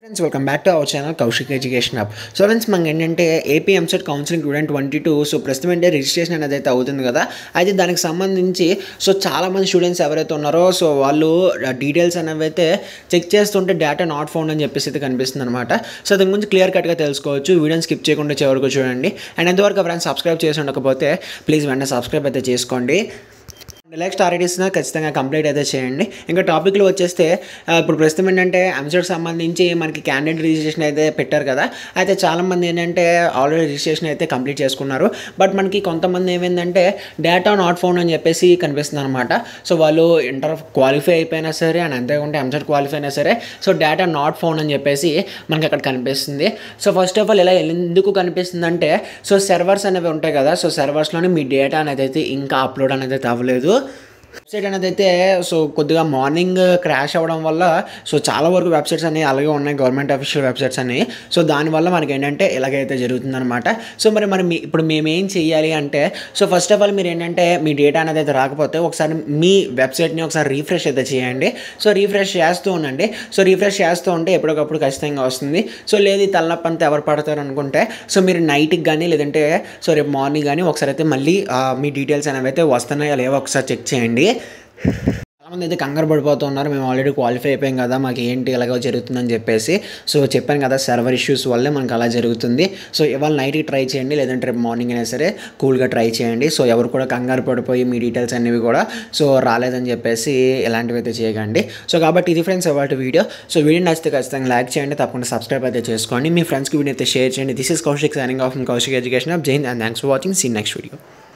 friends welcome back to our channel Kaushik education hub so friends మనకి ఏంటంటే AP EAMCET counselling two thousand twenty two so ప్రస్తుతం ఏంటంటే registration అనేది అయితే అవుతుంది కదా అయితే దానికి సంబంధించి సో చాలామంది స్టూడెంట్స్ ఎవరైతే ఉన్నారో సో వాళ్ళు డీటెయిల్స్ అనేవి అయితే చెక్ చేస్తుంటే డేటా నాట్ ఫౌండ్ అని చెప్పేసి అయితే కనిపిస్తుంది అనమాట సో దాని గురించి క్లియర్ కట్గా తెలుసుకోవచ్చు వీడియోని స్కిప్ చేయకుండా చివరకు చూడండి అండ్ ఎంతవరకు ఫ్రెండ్స్ సబ్స్క్రైబ్ చేసి ఉండకపోతే ప్లీజ్ వెంటనే సబ్స్క్రైబ్ అయితే చేసుకోండి లైక్ స్టార్ ఇస్తున్నా ఖచ్చితంగా కంప్లీట్ అయితే చేయండి ఇంకా టాపిక్లో వచ్చేస్తే ఆ, ఇప్పుడు ప్రస్తుతం ఏంటంటే ఎంసెట్ సంబంధించి మనకి క్యాండిడేట్ రిజిస్ట్రేషన్ అయితే పెట్టారు కదా అయితే చాలామంది ఏంటంటే ఆల్రెడీ రిజిస్ట్రేషన్ అయితే కంప్లీట్ చేసుకున్నారు బట్ మనకి కొంతమంది ఏమైందంటే డేటా నాట్ ఫౌండ్ అని చెప్పేసి కనిపిస్తుంది అనమాట సో వాళ్ళు ఇంటర్ క్వాలిఫై అయిపోయినా సరే అండ్ అంతేకాకుండా ఎంసెట్ క్వాలిఫై అయినా సరే సో డేటా నాట్ ఫౌండ్ అని చెప్పేసి మనకి అక్కడ కనిపిస్తుంది సో ఫస్ట్ ఆఫ్ ఆల్ ఇలా ఎందుకు కనిపిస్తుంది అంటే సో సర్వర్స్ అనేవి ఉంటాయి కదా సో సర్వర్స్లోనే మీ డేటా అనేది అయితే ఇంకా అప్లోడ్ అనేది అయితే అవ్వలేదు వెబ్సైట్ అనేది అయితే సో కొద్దిగా మార్నింగ్ క్రాష్ అవ్వడం వల్ల సో చాలా వరకు వెబ్సైట్స్ అనేవి అలాగే ఉన్నాయి గవర్నమెంట్ అఫీషియల్ వెబ్సైట్స్ అనేవి సో దానివల్ల మనకి ఏంటంటే ఇలాగైతే జరుగుతుందన్నమాట సో మరి మరి మీ- ఇప్పుడు మేము ఏం చేయాలి అంటే సో ఫస్ట్ ఆఫ్ ఆల్ మీరు ఏంటంటే మీ డేటా అనేది అయితే రాకపోతే ఒకసారి మీ వెబ్సైట్ని ఒకసారి రీఫ్రెష్ అయితే చేయండి సో రీఫ్రెష్ చేస్తూ ఉండండి సో రీఫ్రెష్ చేస్తూ ఉంటే ఎప్పటికప్పుడు ఖచ్చితంగా వస్తుంది సో లేదు ఈ తలనొప్పి అంతా ఎవరు పడతారు అనుకుంటే సో మీరు నైట్కి కానీ లేదంటే సో రేపు మార్నింగ్ కానీ ఒకసారి అయితే మళ్ళీ ఆ, మీ డీటెయిల్స్ అనేవి అయితే వస్తున్నాయా లేవో ఒకసారి చెక్ చేయండి చాలామంది అయితే కంగారు పడిపోతున్నారు మేము ఆల్రెడీ క్వాలిఫై అయిపోయాం కదా మాకు ఏంటి ఇలాగో జరుగుతుందని చెప్పేసి సో చెప్పాను కదా సర్వర్ ఇష్యూస్ వల్లే మనకు అలా జరుగుతుంది సో ఇవాళ నైట్కి ట్రై చేయండి లేదంటే రేపు మార్నింగ్ అయినా సరే కూల్గా ట్రై చేయండి సో ఎవరు కూడా కంగారు పడిపోయి మీ డీటెయిల్స్ అనేవి కూడా సో రాలేదని చెప్పేసి ఇలాంటివి అయితే చేయకండి సో కాబట్టి ఇది ఫ్రెండ్స్ అవాటి వీడియో సో వీడియో నచ్చితే ఖచ్చితంగా లైక్ చేయండి తప్పకుండా సబ్స్క్రైబ్ అయితే చేసుకోండి మీ ఫ్రెండ్స్కి వీడియో అయితే షేర్ చేయండి this is Kaushik signing off Kaushik education off జైన్ and thanks for watching see next video